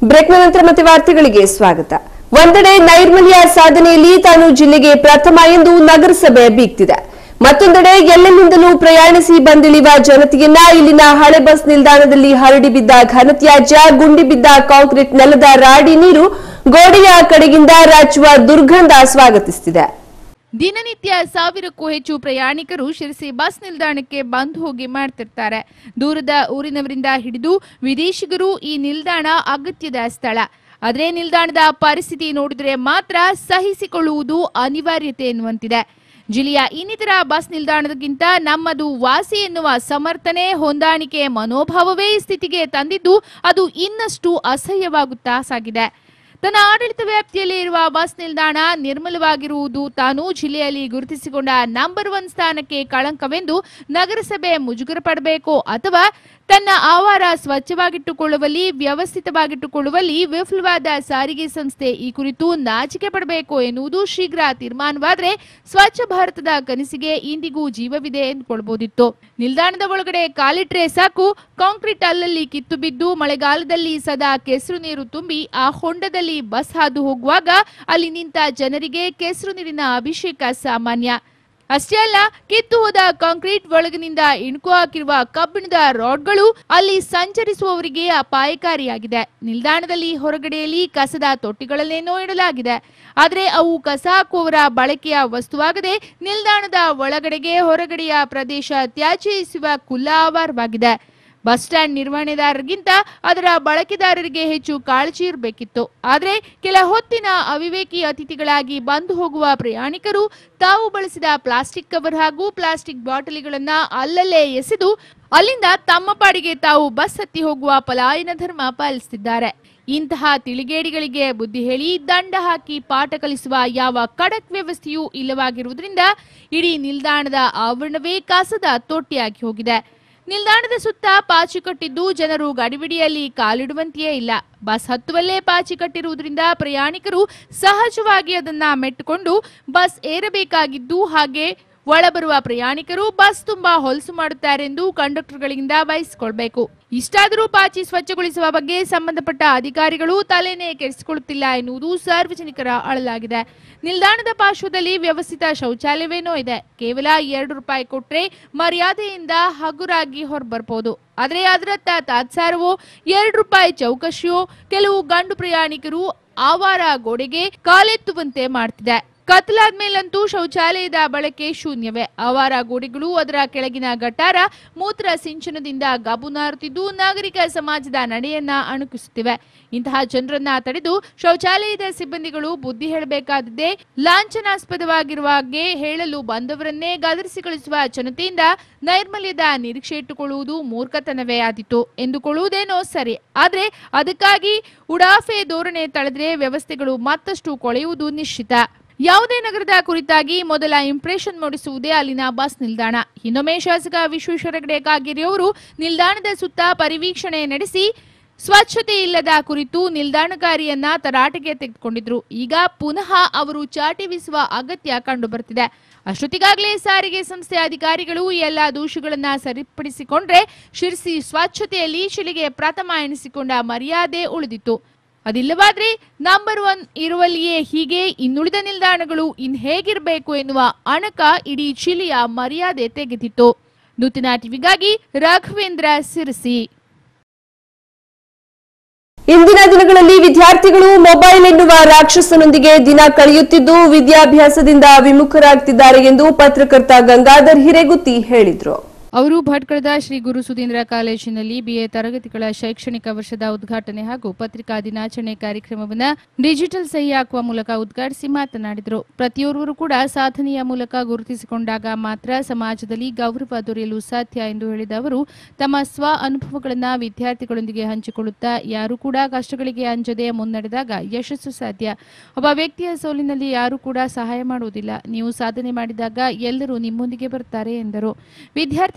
ಬ್ರೇಕ್ನ ನಂತರ ಮತ್ತೆ ವಾರ್ತೆಗಳಿಗೆ ಸ್ವಾಗತ ಒಂದೆಡೆ ನೈರ್ಮಲ್ಯ ಸಾಧನೆಯಲ್ಲಿ ತಾನು ಜಿಲ್ಲೆಗೆ ಪ್ರಥಮ ಎಂದು ನಗರಸಭೆ ಬೀಗ್ತಿದೆ ಮತ್ತೊಂದೆಡೆ ಎಲ್ಲೆಲ್ಲಿಂದಲೂ ಪ್ರಯಾಣಿಸಿ ಬಂದಿಳಿಯುವ ಜನತೆಯನ್ನ ಇಲ್ಲಿನ ಹಳೆ ಬಸ್ ನಿಲ್ದಾಣದಲ್ಲಿ ಹರಡಿ ಬಿದ್ದ ಘನತ್ಯಾಜ್ಯ ಗುಂಡಿ ಬಿದ್ದ ಕಾಂಕ್ರೀಟ್ ನೆಲದ ರಾಡಿ ನೀರು ಗೋಡೆಯ ಕಡೆಗಿಂದ ರಾಚುವ ದುರ್ಗಂಧ ಸ್ವಾಗತಿಸುತ್ತಿದೆ ದಿನನಿತ್ಯ ಸಾವಿರಕ್ಕೂ ಹೆಚ್ಚು ಪ್ರಯಾಣಿಕರು ಶಿರಸಿ ಬಸ್ ನಿಲ್ದಾಣಕ್ಕೆ ಬಂದು ಹೋಗಿ ಮಾಡ್ತಿರ್ತಾರೆ ದೂರದ ಊರಿನವರಿಂದ ಹಿಡಿದು ವಿದೇಶಿಗರು ಈ ನಿಲ್ದಾಣ ಅಗತ್ಯದ ಸ್ಥಳ ಆದ್ರೆ ನಿಲ್ದಾಣದ ಪರಿಸ್ಥಿತಿ ನೋಡಿದ್ರೆ ಮಾತ್ರ ಸಹಿಸಿಕೊಳ್ಳುವುದು ಅನಿವಾರ್ಯತೆ ಎನ್ನುವಂತಿದೆ ಜಿಲ್ಲೆಯ ಇನ್ನಿತರ ಬಸ್ ನಿಲ್ದಾಣದಕ್ಕಿಂತ ನಮ್ಮದು ವಾಸಿ ಎನ್ನುವ ಸಮರ್ಥನೆ ಹೊಂದಾಣಿಕೆ ಮನೋಭಾವವೇ ಈ ಸ್ಥಿತಿಗೆ ತಂದಿದ್ದು ಅದು ಇನ್ನಷ್ಟು ಅಸಹ್ಯವಾಗುತ್ತಾ ಸಾಗಿದೆ ತನ್ನ ಆಡಳಿತ ವ್ಯಾಪ್ತಿಯಲ್ಲಿ ಇರುವ ಬಸ್ ನಿಲ್ದಾಣ ನಿರ್ಮಲವಾಗಿರುವುದು ತಾನು ಜಿಲ್ಲೆಯಲ್ಲಿ ಗುರುತಿಸಿಕೊಂಡ ನಂಬರ್ ಒನ್ ಸ್ಥಾನಕ್ಕೆ ಕಳಂಕವೆಂದು ನಗರಸಭೆ ಮುಜುಗರ ಪಡಬೇಕು ಅಥವಾ ತನ್ನ ಆವಾರ ಸ್ವಚ್ಛವಾಗಿಟ್ಟುಕೊಳ್ಳುವಲ್ಲಿ ವ್ಯವಸ್ಥಿತವಾಗಿಟ್ಟುಕೊಳ್ಳುವಲ್ಲಿ ವಿಫಲವಾದ ಸಾರಿಗೆ ಸಂಸ್ಥೆ ಈ ಕುರಿತು ನಾಚಿಕೆ ಪಡಬೇಕು ಎನ್ನುವುದು ಶೀಘ್ರ ತೀರ್ಮಾನವಾದರೆ ಸ್ವಚ್ಛ ಭಾರತದ ಕನಸಿಗೆ ಇಂದಿಗೂ ಜೀವವಿದೆ ಎಂದುಕೊಳ್ಬಹುದಿತ್ತು ನಿಲ್ದಾಣದ ಒಳಗಡೆ ಕಾಲಿಟ್ರೆ ಸಾಕು ಕಾಂಕ್ರೀಟ್ ಅಲ್ಲಲ್ಲಿ ಕಿತ್ತು ಬಿದ್ದು ಮಳೆಗಾಲದಲ್ಲಿ ಸದಾ ಕೆಸರು ನೀರು ತುಂಬಿ ಆ ಹೊಂಡದಲ್ಲಿ ಬಸ್ ಹಾದು ಹೋಗುವಾಗ ಅಲ್ಲಿ ನಿಂತ ಜನರಿಗೆ ಕೆಸರು ನೀರಿನ ಅಭಿಷೇಕ ಸಾಮಾನ್ಯ ಅಷ್ಟೇ ಅಲ್ಲ ಕಿತ್ತು ಹೋದ ಕಾಂಕ್ರೀಟ್ ಒಳಗಿನಿಂದ ಇಣುಕು ಹಾಕಿರುವ ಕಬ್ಬಿಣದ ರಾಡ್ಗಳು ಅಲ್ಲಿ ಸಂಚರಿಸುವವರಿಗೆ ಅಪಾಯಕಾರಿಯಾಗಿದೆ ನಿಲ್ದಾಣದಲ್ಲಿ ಹೊರಗಡೆಯಲ್ಲಿ ಕಸದ ತೊಟ್ಟಿಗಳನ್ನೇನೋ ಇಡಲಾಗಿದೆ ಆದರೆ ಅವು ಕಸ ಹಾಕುವವರ ಬಳಕೆಯ ವಸ್ತುವಾಗದೆ ನಿಲ್ದಾಣದ ಒಳಗಡೆಗೆ ಹೊರಗಡೆಯ ಪ್ರದೇಶ ತ್ಯಾಜ್ಯ ಎಸೆಯುವ ಖುಲ್ಲಾ ಆವಾರವಾಗಿದೆ ಬಸ್ ಸ್ಟ್ಯಾಂಡ್ ನಿರ್ವಹಣೆದಾರರಿಗಿಂತ ಅದರ ಬಳಕೆದಾರರಿಗೆ ಹೆಚ್ಚು ಕಾಳಜಿ ಇರಬೇಕಿತ್ತು ಆದರೆ ಕೆಲ ಹೊತ್ತಿನ ಅವಿವೇಕಿ ಅತಿಥಿಗಳಾಗಿ ಬಂದು ಹೋಗುವ ಪ್ರಯಾಣಿಕರು ತಾವು ಬಳಸಿದ ಪ್ಲಾಸ್ಟಿಕ್ ಕವರ್ ಹಾಗೂ ಪ್ಲಾಸ್ಟಿಕ್ ಬಾಟಲಿಗಳನ್ನ ಅಲ್ಲಲ್ಲೇ ಎಸೆದು ಅಲ್ಲಿಂದ ತಮ್ಮ ಪಾಡಿಗೆ ತಾವು ಬಸ್ ಹತ್ತಿ ಹೋಗುವ ಪಲಾಯನ ಧರ್ಮ ಪಾಲಿಸುತ್ತಿದ್ದಾರೆ ಇಂತಹ ತಿಳಿಗೇಡಿಗಳಿಗೆ ಬುದ್ಧಿ ಹೇಳಿ ದಂಡ ಹಾಕಿ ಪಾಠ ಕಲಿಸುವ ಯಾವ ಖಡಕ್ ವ್ಯವಸ್ಥೆಯೂ ಇಲ್ಲವಾಗಿರುವುದರಿಂದ ಇಡೀ ನಿಲ್ದಾಣದ ಆವರಣವೇ ಕಸದ ತೊಟ್ಟಿಯಾಗಿ ಹೋಗಿದೆ ನಿಲ್ದಾಣದ ಸುತ್ತ ಪಾಚಿ ಕಟ್ಟಿದ್ದು ಜನರು ಗಡಿಬಿಡಿಯಲ್ಲಿ ಕಾಲಿಡುವಂತೆಯೇ ಇಲ್ಲ ಬಸ್ ಹತ್ತುವಲ್ಲೇ ಪಾಚಿ ಕಟ್ಟಿರುವುದರಿಂದ ಪ್ರಯಾಣಿಕರು ಸಹಜವಾಗಿ ಅದನ್ನ ಮೆಟ್ಟುಕೊಂಡು ಬಸ್ ಏರಬೇಕಾಗಿದ್ದು ಹಾಗೆ ಒಳಬರುವ ಪ್ರಯಾಣಿಕರು ಬಸ್ ತುಂಬಾ ಹೊಲಸು ಮಾಡುತ್ತಾರೆಂದು ಕಂಡಕ್ಟರ್ಗಳಿಂದ ವಹಿಸಿಕೊಳ್ಬೇಕು ಇಷ್ಟಾದರೂ ಪಾಚಿ ಸ್ವಚ್ಛಗೊಳಿಸುವ ಬಗ್ಗೆ ಸಂಬಂಧಪಟ್ಟ ಅಧಿಕಾರಿಗಳು ತಲೆನೇ ಕೆಡಿಸಿಕೊಳ್ಳುತ್ತಿಲ್ಲ ಎನ್ನುವುದು ಸಾರ್ವಜನಿಕರ ಅಳಲಾಗಿದೆ ನಿಲ್ದಾಣದ ಪಾರ್ಶ್ವದಲ್ಲಿ ವ್ಯವಸ್ಥಿತ ಶೌಚಾಲಯವೇನೋ ಇದೆ ಕೇವಲ ಎರಡು ರೂಪಾಯಿ ಕೊಟ್ರೆ ಮರ್ಯಾದೆಯಿಂದ ಹಗುರಾಗಿ ಹೊರಬರ್ಬೋದು ಆದರೆ ಅದರತ್ತ ತಾತ್ಸಾರವೋ ಎರಡು ರೂಪಾಯಿ ಚೌಕಶಿಯೋ ಕೆಲವು ಗಂಡು ಪ್ರಯಾಣಿಕರು ಆವಾರ ಗೋಡೆಗೆ ಕಾಲೆತ್ತುವಂತೆ ಮಾಡ್ತಿದೆ ಕತ್ಲಾದ್ಮೇಲಂತೂ ಶೌಚಾಲಯದ ಬಳಕೆ ಶೂನ್ಯವೇ ಆವಾರ ಗೋಡೆಗಳು ಅದರ ಕೆಳಗಿನ ಗಟಾರ ಮೂತ್ರ ಸಿಂಚನದಿಂದ ಗಬು ನಾರುತ್ತಿದ್ದು ನಾಗರಿಕ ಸಮಾಜದ ನಡೆಯನ್ನ ಅಣುಕಿಸುತ್ತಿವೆ ಇಂತಹ ಜನರನ್ನ ತಡೆದು ಶೌಚಾಲಯದ ಸಿಬ್ಬಂದಿಗಳು ಬುದ್ಧಿ ಹೇಳಬೇಕಾದದ್ದೇ ಲಾಂಛನಾಸ್ಪದವಾಗಿರುವ ಹಾಗೆ ಹೇಳಲು ಬಂದವರನ್ನೇ ಗದರಿಸಿ ಕಳಿಸುವ ಜನತೆಯಿಂದ ನೈರ್ಮಲ್ಯದ ನಿರೀಕ್ಷೆ ಇಟ್ಟುಕೊಳ್ಳುವುದು ಮೂರ್ಖತನವೇ ಆದಿತು ಎಂದುಕೊಳ್ಳುವುದೇನೋ ಸರಿ ಆದ್ರೆ ಅದಕ್ಕಾಗಿ ಉಡಾಫೆ ಧೋರಣೆ ತಳೆದ್ರೆ ವ್ಯವಸ್ಥೆಗಳು ಮತ್ತಷ್ಟು ಕೊಳೆಯುವುದು ನಿಶ್ಚಿತ ಯಾವುದೇ ನಗರದ ಕುರಿತಾಗಿ ಮೊದಲ ಇಂಪ್ರೆಷನ್ ಮೂಡಿಸುವುದೇ ಅಲ್ಲಿನ ಬಸ್ ನಿಲ್ದಾಣ ಇನ್ನೊಮ್ಮೆ ಶಾಸಕ ವಿಶ್ವೇಶ್ವರ ಹೆಗಡೆ ಕಾಗೇರಿ ಅವರು ನಿಲ್ದಾಣದ ಸುತ್ತ ಪರಿವೀಕ್ಷಣೆ ನಡೆಸಿ ಸ್ವಚ್ಛತೆ ಇಲ್ಲದ ಕುರಿತು ನಿಲ್ದಾಣಕಾರಿಯನ್ನ ತರಾಟೆಗೆ ತೆಗೆದುಕೊಂಡಿದ್ರು ಈಗ ಪುನಃ ಅವರು ಚಾಟಿ ಬೀಸುವ ಅಗತ್ಯ ಕಂಡು ಬರ್ತಿದೆ ಅಷ್ಟೊತ್ತಿಗಾಗಲೇ ಸಾರಿಗೆ ಸಂಸ್ಥೆ ಅಧಿಕಾರಿಗಳು ಈ ಎಲ್ಲ ದೋಷಗಳನ್ನ ಸರಿಪಡಿಸಿಕೊಂಡ್ರೆ ಶಿರ್ಸಿ ಸ್ವಚ್ಛತೆಯಲ್ಲಿ ಶಿಲೆಗೆ ಪ್ರಥಮ ಎನಿಸಿಕೊಂಡ ಮರ್ಯಾದೆ ಉಳಿದಿತ್ತು ಅದಿಲ್ಲವಾದ್ರೆ ನಂಬರ್ ಒನ್ ಇರುವಲ್ಲಿಯೇ ಹೀಗೆ ಇನ್ನುಳಿದ ನಿಲ್ದಾಣಗಳು ಇನ್ ಹೇಗಿರಬೇಕು ಎನ್ನುವ ಅಣಕ ಇಡೀ ಜಿಲ್ಲೆಯ ಮರ್ಯಾದೆ ತೆಗೆದಿತ್ತು ನೂತನ ಟಿವಿಗಾಗಿ ರಾಘವೇಂದ್ರ ಸಿರಸಿ ಇಂದಿನ ದಿನಗಳಲ್ಲಿ ವಿದ್ಯಾರ್ಥಿಗಳು ಮೊಬೈಲ್ ಎನ್ನುವ ರಾಕ್ಷಸನೊಂದಿಗೆ ದಿನ ಕಳೆಯುತ್ತಿದ್ದು ವಿದ್ಯಾಭ್ಯಾಸದಿಂದ ವಿಮುಖರಾಗ್ತಿದ್ದಾರೆ ಎಂದು ಪತ್ರಕರ್ತ ಗಂಗಾಧರ್ ಹಿರೇಗುತ್ತಿ ಹೇಳಿದ್ರು ಅವರು ಭಟ್ಕಳದ ಶ್ರೀ ಗುರು ಸುಧೀಂದ್ರ ಕಾಲೇಜಿನಲ್ಲಿ ಬಿಎ ತರಗತಿಗಳ ಶೈಕ್ಷಣಿಕ ವರ್ಷದ ಉದ್ಘಾಟನೆ ಹಾಗೂ ಪತ್ರಿಕಾ ದಿನಾಚರಣೆ ಕಾರ್ಯಕ್ರಮವನ್ನು ಡಿಜಿಟಲ್ ಸಹಿ ಹಾಕುವ ಮೂಲಕ ಉದ್ಘಾಟಿಸಿ ಮಾತನಾಡಿದರು ಪ್ರತಿಯೋರ್ವರು ಕೂಡ ಸಾಧನೆಯ ಮೂಲಕ ಗುರುತಿಸಿಕೊಂಡಾಗ ಮಾತ್ರ ಸಮಾಜದಲ್ಲಿ ಗೌರವ ದೊರೆಯಲು ಸಾಧ್ಯ ಎಂದು ಹೇಳಿದ ಅವರು ತಮ್ಮ ಸ್ವ ಅನುಭವಗಳನ್ನು ವಿದ್ಯಾರ್ಥಿಗಳೊಂದಿಗೆ ಹಂಚಿಕೊಳ್ಳುತ್ತಾ ಯಾರು ಕೂಡ ಕಷ್ಟಗಳಿಗೆ ಅಂಜದೆ ಮುನ್ನಡೆದಾಗ ಯಶಸ್ಸು ಸಾಧ್ಯ ಒಬ್ಬ ವ್ಯಕ್ತಿಯ ಸೋಲಿನಲ್ಲಿ ಯಾರು ಕೂಡ ಸಹಾಯ ಮಾಡುವುದಿಲ್ಲ ನೀವು ಸಾಧನೆ ಮಾಡಿದಾಗ ಎಲ್ಲರೂ ನಿಮ್ಮೊಂದಿಗೆ ಬರ್ತಾರೆ ಎಂದರು ವಿದ್ಯಾರ್ಥಿ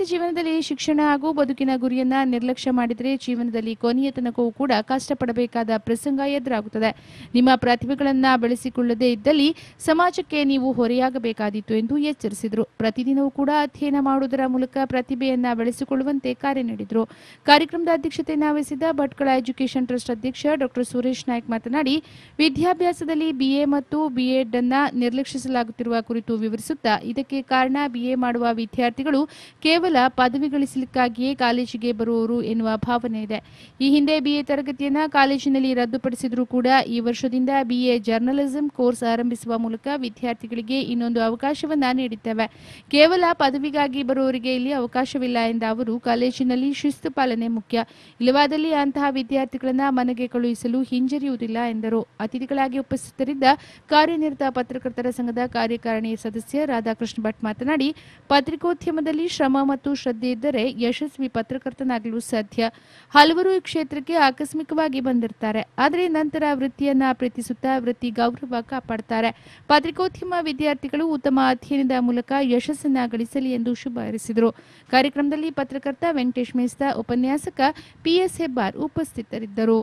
ವಿದ್ಯಾರ್ಥಿ ಜೀವನದಲ್ಲಿ ಶಿಕ್ಷಣ ಹಾಗೂ ಬದುಕಿನ ಗುರಿಯನ್ನ ನಿರ್ಲಕ್ಷ್ಯ ಮಾಡಿದರೆ ಜೀವನದಲ್ಲಿ ಕೊನೆಯ ತನಕವೂ ಕೂಡ ಕಷ್ಟಪಡಬೇಕಾದ ಪ್ರಸಂಗ ಎದುರಾಗುತ್ತದೆ ನಿಮ್ಮ ಪ್ರತಿಭೆಗಳನ್ನ ಬೆಳೆಸಿಕೊಳ್ಳದೇ ಇದ್ದಲ್ಲಿ ಸಮಾಜಕ್ಕೆ ನೀವು ಹೊರೆಯಾಗಬೇಕಾದೀತು ಎಂದು ಎಚ್ಚರಿಸಿದರು ಪ್ರತಿದಿನವೂ ಕೂಡ ಅಧ್ಯಯನ ಮಾಡುವುದರ ಮೂಲಕ ಪ್ರತಿಭೆಯನ್ನ ಬೆಳೆಸಿಕೊಳ್ಳುವಂತೆ ಕರೆ ನೀಡಿದರು ಕಾರ್ಯಕ್ರಮದ ಅಧ್ಯಕ್ಷತೆಯನ್ನು ವಹಿಸಿದ ಭಟ್ಕಳ ಎಜುಕೇಷನ್ ಟ್ರಸ್ಟ್ ಅಧ್ಯಕ್ಷ ಡಾಕ್ಟರ್ ಸುರೇಶ್ ನಾಯ್ಕ್ ಮಾತನಾಡಿ ವಿದ್ಯಾಭ್ಯಾಸದಲ್ಲಿ ಬಿಎ ಮತ್ತು ಬಿಎಡ್ ಅನ್ನ ನಿರ್ಲಕ್ಷಿಸಲಾಗುತ್ತಿರುವ ಕುರಿತು ವಿವರಿಸುತ್ತಾ ಇದಕ್ಕೆ ಕಾರಣ ಬಿಎ ಮಾಡುವ ವಿದ್ಯಾರ್ಥಿಗಳು ಕೇವಲ ಪದವಿ ಗಳಿಸಲಿಕ್ಕಾಗಿಯೇ ಕಾಲೇಜಿಗೆ ಬರುವವರು ಎನ್ನುವ ಭಾವನೆ ಇದೆ ಈ ಹಿಂದೆ ಬಿಎ ತರಗತಿಯನ್ನ ಕಾಲೇಜಿನಲ್ಲಿ ರದ್ದುಪಡಿಸಿದರೂ ಕೂಡ ಈ ವರ್ಷದಿಂದ ಬಿಎ ಜರ್ನಲಿಸಂ ಕೋರ್ಸ್ ಆರಂಭಿಸುವ ಮೂಲಕ ವಿದ್ಯಾರ್ಥಿಗಳಿಗೆ ಇನ್ನೊಂದು ಅವಕಾಶವನ್ನ ನೀಡಿದ್ದೇವೆ ಕೇವಲ ಪದವಿಗಾಗಿ ಬರುವವರಿಗೆ ಇಲ್ಲಿ ಅವಕಾಶವಿಲ್ಲ ಎಂದ ಅವರು ಕಾಲೇಜಿನಲ್ಲಿ ಶಿಸ್ತು ಪಾಲನೆ ಮುಖ್ಯ ಇಲ್ಲವಾದಲ್ಲಿ ಅಂತಹ ವಿದ್ಯಾರ್ಥಿಗಳನ್ನ ಮನೆಗೆ ಕಳುಹಿಸಲು ಹಿಂಜರಿಯುವುದಿಲ್ಲ ಎಂದರು ಅತಿಥಿಗಳಾಗಿ ಉಪಸ್ಥಿತರಿದ್ದ ಕಾರ್ಯನಿರತ ಪತ್ರಕರ್ತರ ಸಂಘದ ಕಾರ್ಯಕಾರಿಣಿ ಸದಸ್ಯ ರಾಧಾಕೃಷ್ಣ ಭಟ್ ಮಾತನಾಡಿ ಪತ್ರಿಕೋದ್ಯಮದಲ್ಲಿ ಶ್ರಮ ಮತ್ತು ಶ್ರದ್ಧೆ ಇದ್ದರೆ ಯಶಸ್ವಿ ಪತ್ರಕರ್ತನಾಗಲು ಸಾಧ್ಯ ಹಲವರು ಈ ಕ್ಷೇತ್ರಕ್ಕೆ ಆಕಸ್ಮಿಕವಾಗಿ ಬಂದಿರ್ತಾರೆ ಆದರೆ ನಂತರ ವೃತ್ತಿಯನ್ನ ಪ್ರೀತಿಸುತ್ತಾ ವೃತ್ತಿ ಗೌರವ ಕಾಪಾಡ್ತಾರೆ ಪತ್ರಿಕೋದ್ಯಮ ವಿದ್ಯಾರ್ಥಿಗಳು ಉತ್ತಮ ಅಧ್ಯಯನದ ಮೂಲಕ ಯಶಸ್ಸನ್ನ ಗಳಿಸಲಿ ಎಂದು ಶುಭ ಹಾರೈಸಿದರು ಕಾರ್ಯಕ್ರಮದಲ್ಲಿ ಪತ್ರಕರ್ತ ವೆಂಕಟೇಶ್ ಮೇಸ್ತಾ ಉಪನ್ಯಾಸಕ ಪಿಎಸ್ ಹೆಬ್ಬಾರ್ ಉಪಸ್ಥಿತರಿದ್ದರು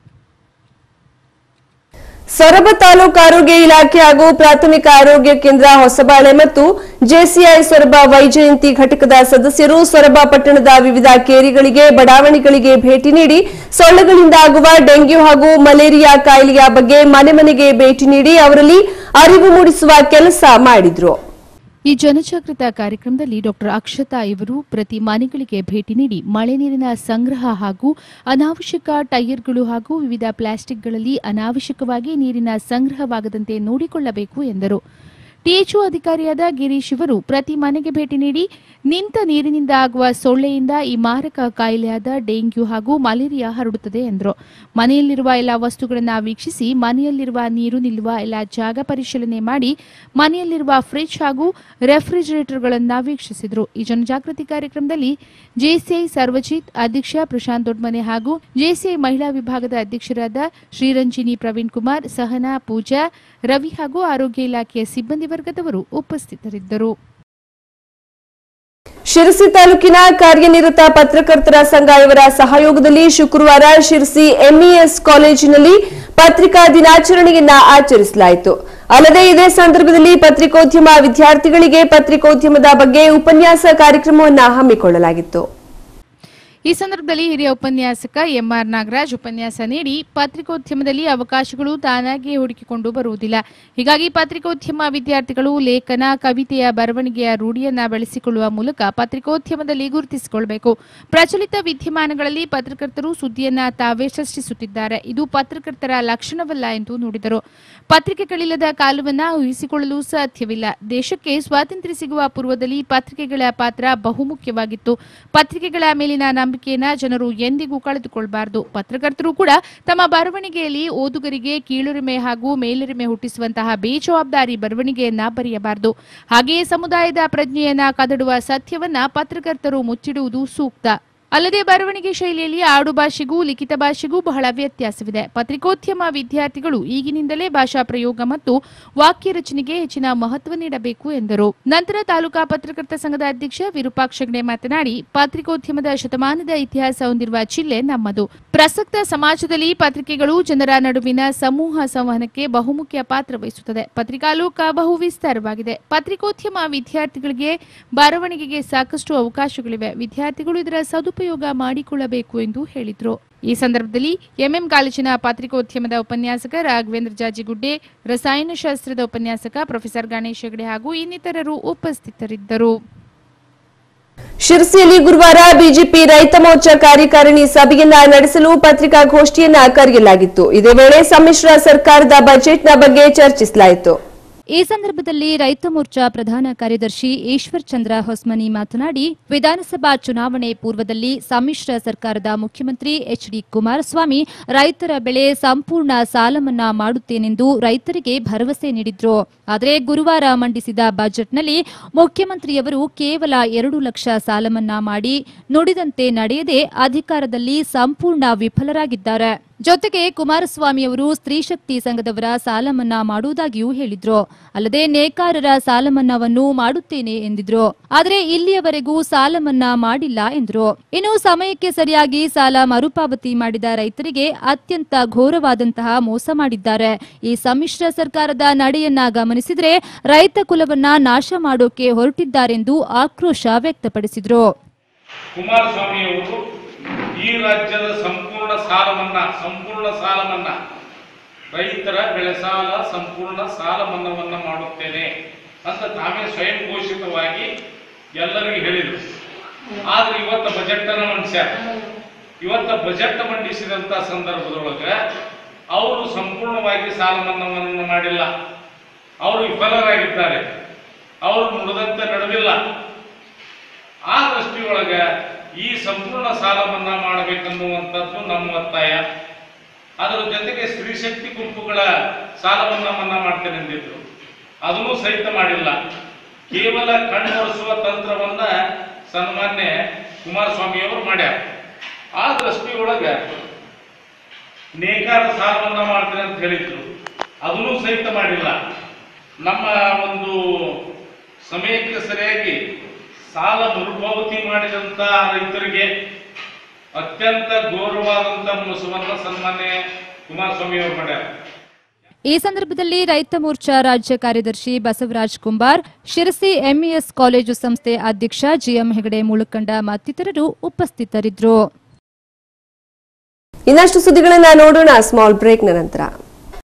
ಸೊರಬ ತಾಲೂಕು ಆರೋಗ್ಯ ಇಲಾಖೆ ಹಾಗೂ ಪ್ರಾಥಮಿಕ ಆರೋಗ್ಯ ಕೇಂದ್ರ ಹೊಸಬಾಳೆ ಮತ್ತು ಜೆಸಿಐ ಸೊರಬ ವೈಜಯಂತಿ ಘಟಕದ ಸದಸ್ಯರು ಸೊರಬ ಪಟ್ಟಣದ ವಿವಿಧ ಕೇರಿಗಳಿಗೆ ಬಡಾವಣೆಗಳಿಗೆ ಭೇಟಿ ನೀಡಿ ಸೊಳ್ಳೆಗಳಿಂದ ಆಗುವ ಡೆಂಗ್ಯೂ ಹಾಗೂ ಮಲೇರಿಯಾ ಕಾಯಿಲೆಯ ಬಗ್ಗೆ ಮನೆ ಮನೆಗೆ ಭೇಟಿ ನೀಡಿ ಅವರಲ್ಲಿ ಅರಿವು ಮೂಡಿಸುವ ಕೆಲಸ ಮಾಡಿದ್ರು ಈ ಜನಜಾಗೃತ ಕಾರ್ಯಕ್ರಮದಲ್ಲಿ ಡಾಕ್ಟರ್ ಅಕ್ಷತಾ ಇವರು ಪ್ರತಿ ಮನೆಗಳಿಗೆ ಭೇಟಿ ನೀಡಿ ಮಳೆ ನೀರಿನ ಸಂಗ್ರಹ ಹಾಗೂ ಅನಾವಶ್ಯಕ ಟೈರ್ಗಳು ಹಾಗೂ ವಿವಿಧ ಪ್ಲಾಸ್ಟಿಕ್ಗಳಲ್ಲಿ ಅನಾವಶ್ಯಕವಾಗಿ ನೀರಿನ ಸಂಗ್ರಹವಾಗದಂತೆ ನೋಡಿಕೊಳ್ಳಬೇಕು ಎಂದರು ಟಿಎಚ್ಒ ಅಧಿಕಾರಿಯಾದ ಗಿರೀಶ್ ಇವರು ಪ್ರತಿ ಮನೆಗೆ ಭೇಟಿ ನೀಡಿ ನಿಂತ ನೀರಿನಿಂದ ಆಗುವ ಸೊಳ್ಳೆಯಿಂದ ಈ ಮಾರಕ ಕಾಯಿಲೆಯಾದ ಡೆಂಗ್ಯೂ ಹಾಗೂ ಮಲೇರಿಯಾ ಹರಡುತ್ತದೆ ಎಂದರು ಮನೆಯಲ್ಲಿರುವ ಎಲ್ಲ ವಸ್ತುಗಳನ್ನು ವೀಕ್ಷಿಸಿ ಮನೆಯಲ್ಲಿರುವ ನೀರು ನಿಲ್ಲುವ ಎಲ್ಲ ಜಾಗ ಪರಿಶೀಲನೆ ಮಾಡಿ ಮನೆಯಲ್ಲಿರುವ ಫ್ರಿಡ್ಜ್ ಹಾಗೂ ರೆಫ್ರಿಜರೇಟರ್ಗಳನ್ನು ವೀಕ್ಷಿಸಿದರು ಈ ಜನಜಾಗೃತಿ ಕಾರ್ಯಕ್ರಮದಲ್ಲಿ ಜೆಸಿಐ ಸರ್ವಜಿತ್ ಅಧ್ಯಕ್ಷ ಪ್ರಶಾಂತ್ ದೊಡ್ಮನೆ ಹಾಗೂ ಜೆಸಿಐ ಮಹಿಳಾ ವಿಭಾಗದ ಅಧ್ಯಕ್ಷರಾದ ಶ್ರೀರಂಜಿನಿ ಪ್ರವೀಣ್ ಕುಮಾರ್ ಸಹನಾ ಪೂಜಾ ರವಿ ಹಾಗೂ ಆರೋಗ್ಯ ಇಲಾಖೆಯ ಸಿಬ್ಬಂದಿ ವರ್ಗದವರು ಉಪಸ್ಥಿತರಿದ್ದರು ಶಿರಸಿ ತಾಲೂಕಿನ ಕಾರ್ಯನಿರತ ಪತ್ರಕರ್ತರ ಸಂಘ ಇವರ ಸಹಯೋಗದಲ್ಲಿ ಶುಕ್ರವಾರ ಶಿರಸಿ ಎಂಇಎಸ್ ಕಾಲೇಜಿನಲ್ಲಿ ಪತ್ರಿಕಾ ದಿನಾಚರಣೆಯನ್ನ ಆಚರಿಸಲಾಯಿತು ಅಲ್ಲದೆ ಇದೇ ಸಂದರ್ಭದಲ್ಲಿ ಪತ್ರಿಕೋದ್ಯಮ ವಿದ್ಯಾರ್ಥಿಗಳಿಗೆ ಪತ್ರಿಕೋದ್ಯಮದ ಬಗ್ಗೆ ಉಪನ್ಯಾಸ ಕಾರ್ಯಕ್ರಮವನ್ನು ಹಮ್ಮಿಕೊಳ್ಳಲಾಗಿತ್ತು ಈ ಸಂದರ್ಭದಲ್ಲಿ ಹಿರಿಯ ಉಪನ್ಯಾಸಕ ಎಂಆರ್ ನಾಗರಾಜ್ ಉಪನ್ಯಾಸ ನೀಡಿ ಪತ್ರಿಕೋದ್ಯಮದಲ್ಲಿ ಅವಕಾಶಗಳು ತಾನಾಗಿಯೇ ಹುಡುಕಿಕೊಂಡು ಬರುವುದಿಲ್ಲ ಹೀಗಾಗಿ ಪತ್ರಿಕೋದ್ಯಮ ವಿದ್ಯಾರ್ಥಿಗಳು ಲೇಖನ ಕವಿತೆಯ ಬರವಣಿಗೆಯ ರೂಢಿಯನ್ನ ಬೆಳೆಸಿಕೊಳ್ಳುವ ಮೂಲಕ ಪತ್ರಿಕೋದ್ಯಮದಲ್ಲಿ ಗುರುತಿಸಿಕೊಳ್ಳಬೇಕು ಪ್ರಚಲಿತ ವಿದ್ಯಮಾನಗಳಲ್ಲಿ ಪತ್ರಕರ್ತರು ಸುದ್ದಿಯನ್ನ ತಾವೇ ಸೃಷ್ಟಿಸುತ್ತಿದ್ದಾರೆ ಇದು ಪತ್ರಕರ್ತರ ಲಕ್ಷಣವಲ್ಲ ಎಂದು ನುಡಿದರು ಪತ್ರಿಕೆಗಳಿಲ್ಲದ ಕಾಲವನ್ನ ಊಹಿಸಿಕೊಳ್ಳಲು ಸಾಧ್ಯವಿಲ್ಲ ದೇಶಕ್ಕೆ ಸ್ವಾತಂತ್ರ್ಯ ಸಿಗುವ ಪೂರ್ವದಲ್ಲಿ ಪತ್ರಿಕೆಗಳ ಪಾತ್ರ ಬಹುಮುಖ್ಯವಾಗಿತ್ತು ಪತ್ರಿಕೆಗಳ ಮೇಲಿನ ನಂಬಿಕೆಯನ್ನ ಜನರು ಎಂದಿಗೂ ಕಳೆದುಕೊಳ್ಳಬಾರದು ಪತ್ರಕರ್ತರು ಕೂಡ ತಮ್ಮ ಬರವಣಿಗೆಯಲ್ಲಿ ಓದುಗರಿಗೆ ಕೀಳುರಿಮೆ ಹಾಗೂ ಮೇಲುರಿಮೆ ಹುಟ್ಟಿಸುವಂತಹ ಬೇಜವಾಬ್ದಾರಿ ಬರವಣಿಗೆಯನ್ನ ಬರೆಯಬಾರದು ಹಾಗೆಯೇ ಸಮುದಾಯದ ಪ್ರಜ್ಞೆಯನ್ನ ಕದಡುವ ಸತ್ಯವನ್ನ ಪತ್ರಕರ್ತರು ಮುಚ್ಚಿಡುವುದು ಸೂಕ್ತ ಅಲ್ಲದೆ ಬರವಣಿಗೆ ಶೈಲಿಯಲ್ಲಿ ಆಡು ಭಾಷೆಗೂ ಲಿಖಿತ ಭಾಷೆಗೂ ಬಹಳ ವ್ಯತ್ಯಾಸವಿದೆ ಪತ್ರಿಕೋದ್ಯಮ ವಿದ್ಯಾರ್ಥಿಗಳು ಈಗಿನಿಂದಲೇ ಭಾಷಾ ಪ್ರಯೋಗ ಮತ್ತು ವಾಕ್ಯ ರಚನೆಗೆ ಹೆಚ್ಚಿನ ಮಹತ್ವ ನೀಡಬೇಕು ಎಂದರು ನಂತರ ತಾಲೂಕಾ ಪತ್ರಕರ್ತ ಸಂಘದ ಅಧ್ಯಕ್ಷ ವಿರೂಪಾಕ್ಷ ಹೆಗ್ಡೆ ಮಾತನಾಡಿ ಪತ್ರಿಕೋದ್ಯಮದ ಶತಮಾನದ ಇತಿಹಾಸ ಹೊಂದಿರುವ ಜಿಲ್ಲೆ ನಮ್ಮದು ಪ್ರಸಕ್ತ ಸಮಾಜದಲ್ಲಿ ಪತ್ರಿಕೆಗಳು ಜನರ ನಡುವಿನ ಸಮೂಹ ಸಂವಹನಕ್ಕೆ ಬಹುಮುಖ್ಯ ಪಾತ್ರ ವಹಿಸುತ್ತದೆ ಪತ್ರಿಕಾ ಲೋಕ ಬಹು ವಿಸ್ತಾರವಾಗಿದೆ ಪತ್ರಿಕೋದ್ಯಮ ವಿದ್ಯಾರ್ಥಿಗಳಿಗೆ ಬರವಣಿಗೆಗೆ ಸಾಕಷ್ಟು ಅವಕಾಶಗಳಿವೆ ವಿದ್ಯಾರ್ಥಿಗಳು ಇದರ ಸದುಪಯೋಗ ಮಾಡಿಕೊಳ್ಳಬೇಕು ಎಂದು ಹೇಳಿದರು ಈ ಸಂದರ್ಭದಲ್ಲಿ ಎಂಎಂ ಕಾಲೇಜಿನ ಪತ್ರಿಕೋದ್ಯಮದ ಉಪನ್ಯಾಸಕ ರಾಘವೇಂದ್ರ ಜಾಜಿಗುಡ್ಡೆ ರಸಾಯನಶಾಸ್ತ್ರದ ಉಪನ್ಯಾಸಕ ಪ್ರೊಫೆಸರ್ ಗಣೇಶ್ ಹೆಗಡೆ ಹಾಗೂ ಇನ್ನಿತರರು ಉಪಸ್ಥಿತರಿದ್ದರು ಶಿರಸಿಯಲ್ಲಿ ಗುರುವಾರ ಬಿಜೆಪಿ ರೈತ ಮೋರ್ಚಾ ಕಾರ್ಯಕಾರಿಣಿ ಸಭೆಯನ್ನ ನಡೆಸಲು ಪತ್ರಿಕಾಗೋಷ್ಠಿಯನ್ನ ಕರೆಯಲಾಗಿತ್ತು ಇದೇ ವೇಳೆ ಸಮ್ಮಿಶ್ರ ಸರ್ಕಾರದ ಬಜೆಟ್ನ ಬಗ್ಗೆ ಚರ್ಚಿಸಲಾಯಿತು ಈ ಸಂದರ್ಭದಲ್ಲಿ ರೈತ ಮೋರ್ಚಾ ಪ್ರಧಾನ ಕಾರ್ಯದರ್ಶಿ ಈಶ್ವರ್ ಚಂದ್ರ ಹೊಸ್ಮನಿ ಮಾತನಾಡಿ ವಿಧಾನಸಭಾ ಚುನಾವಣೆ ಪೂರ್ವದಲ್ಲಿ ಸಮ್ಮಿಶ್ರ ಸರ್ಕಾರದ ಮುಖ್ಯಮಂತ್ರಿ ಎಚ್ ಡಿ ಕುಮಾರಸ್ವಾಮಿ ರೈತರ ಬೆಳೆ ಸಂಪೂರ್ಣ ಸಾಲ ಮನ್ನಾ ಮಾಡುತ್ತೇನೆಂದು ರೈತರಿಗೆ ಭರವಸೆ ನೀಡಿದ್ರು ಆದರೆ ಗುರುವಾರ ಮಂಡಿಸಿದ ಬಜೆಟ್ನಲ್ಲಿ ಮುಖ್ಯಮಂತ್ರಿಯವರು ಕೇವಲ ಎರಡು ಲಕ್ಷ ಸಾಲ ಮನ್ನಾ ಮಾಡಿ ನುಡಿದಂತೆ ನಡೆಯದೆ ಅಧಿಕಾರದಲ್ಲಿ ಸಂಪೂರ್ಣ ವಿಫಲರಾಗಿದ್ದಾರೆ ಜೊತೆಗೆ ಕುಮಾರಸ್ವಾಮಿ ಅವರು ಸ್ತ್ರೀ ಶಕ್ತಿ ಸಂಘದವರ ಸಾಲ ಮನ್ನಾ ಮಾಡುವುದಾಗಿಯೂ ಹೇಳಿದ್ರು ಅಲ್ಲದೆ ನೇಕಾರರ ಸಾಲ ಮನ್ನಾವನ್ನು ಮಾಡುತ್ತೇನೆ ಎಂದಿದ್ರು ಆದರೆ ಇಲ್ಲಿಯವರೆಗೂ ಸಾಲ ಮನ್ನಾ ಮಾಡಿಲ್ಲ ಎಂದ್ರು ಇನ್ನು ಸಮಯಕ್ಕೆ ಸರಿಯಾಗಿ ಸಾಲ ಮರುಪಾವತಿ ಮಾಡಿದ ರೈತರಿಗೆ ಅತ್ಯಂತ ಘೋರವಾದಂತಹ ಮೋಸ ಮಾಡಿದ್ದಾರೆ ಈ ಸಮ್ಮಿಶ್ರ ಸರ್ಕಾರದ ನಡೆಯನ್ನ ಗಮನಿಸಿದ್ರೆ ರೈತ ಕುಲವನ್ನ ನಾಶ ಮಾಡೋಕೆ ಹೊರಟಿದ್ದಾರೆಂದು ಆಕ್ರೋಶ ವ್ಯಕ್ತಪಡಿಸಿದ್ರು ಕುಮಾರಸ್ವಾಮಿಯವರು ಈ ರಾಜ್ಯದ ಸಂಪೂರ್ಣ ಸಾಲ ಮನ್ನಾ ಸಂಪೂರ್ಣ ಸಾಲ ಮನ್ನಾ ರೈತರ ಬೆಳೆ ಸಾಲ ಸಂಪೂರ್ಣ ಸಾಲ ಮನ್ನಾವನ್ನ ಮಾಡುತ್ತೇನೆ ಅಂತ ತಾವೇ ಸ್ವಯಂ ಘೋಷಿತವಾಗಿ ಎಲ್ಲರಿಗೂ ಹೇಳಿದರು ಆದ್ರೆ ಇವತ್ತ ಬಜೆಟ್ ಅನ್ನ ಮಂಡಿಸ್ಯಾರ ಇವತ್ತ ಬಜೆಟ್ ಮಂಡಿಸಿದಂತ ಸಂದರ್ಭದೊಳಗ ಅವರು ಸಂಪೂರ್ಣವಾಗಿ ಸಾಲ ಮನ್ನಾವನ್ನು ಮಾಡಿಲ್ಲ ಅವರು ವಿಫಲರಾಗಿದ್ದಾರೆ ಅವರು ನುಡಿದಂತೆ ನಡೆದಿಲ್ಲ ಆ ದೃಷ್ಟಿಯೊಳಗ ಈ ಸಂಪೂರ್ಣ ಸಾಲ ಮನ್ನಾ ಮಾಡಬೇಕನ್ನುವಂಥದ್ದು ನಮ್ಮ ಒತ್ತಾಯ ಅದರ ಜೊತೆಗೆ ಸ್ತ್ರೀ ಶಕ್ತಿ ಗುಂಪುಗಳ ಸಾಲವನ್ನ ಮನ್ನಾ ಮಾಡ್ತೇನೆ ಎಂದಿದ್ರು ಅದನ್ನೂ ಸಹಿತ ಮಾಡಿಲ್ಲ ಕೇವಲ ಕಣ್ಣೊರೆಸುವ ತಂತ್ರವನ್ನ ಸನ್ಮಾನ್ಯ ಕುಮಾರಸ್ವಾಮಿಯವರು ಮಾಡ್ಯಾರ ಆ ದೃಷ್ಟಿಯೊಳಗ ನೇಕಾರ ಸಾಲ ಮನ್ನಾ ಮಾಡ್ತೇನೆ ಅಂತ ಹೇಳಿದ್ರು ಅದನ್ನೂ ಸಹಿತ ಮಾಡಿಲ್ಲ ನಮ್ಮ ಒಂದು ಸಮಯಕ್ಕೆ ಸರಿಯಾಗಿ ಸಾಲ ಮರುಪಾವತಿ ಮಾಡಿದಂತ ರೈತರಿಗೆ ಅತ್ಯಂತ ಗೌರವವಾದಂತ ಮೋಸವನ್ನ ಸನ್ಮಾನ್ಯ ಕುಮಾರಸ್ವಾಮಿ ಅವರು ಮಾಡ್ಯಾರ ಈ ಸಂದರ್ಭದಲ್ಲಿ ರೈತ ಮೋರ್ಚಾ ರಾಜ್ಯ ಕಾರ್ಯದರ್ಶಿ ಬಸವರಾಜ್ ಕುಂಬಾರ್ ಶಿರಸಿ ಎಂಇಎಸ್ ಕಾಲೇಜು ಸಂಸ್ಥೆ ಅಧ್ಯಕ್ಷ ಜಿಎಂ ಹೆಗಡೆ ಮುಳುಕಂಡ ಮತ್ತಿತರರು ಉಪಸ್ಥಿತರಿದ್ದರು ಇನ್ನಷ್ಟು ಸುದ್ದಿಗಳನ್ನ ನೋಡೋಣ ಸ್ಮಾಲ್ ಬ್ರೇಕ್ನ ನಂತರ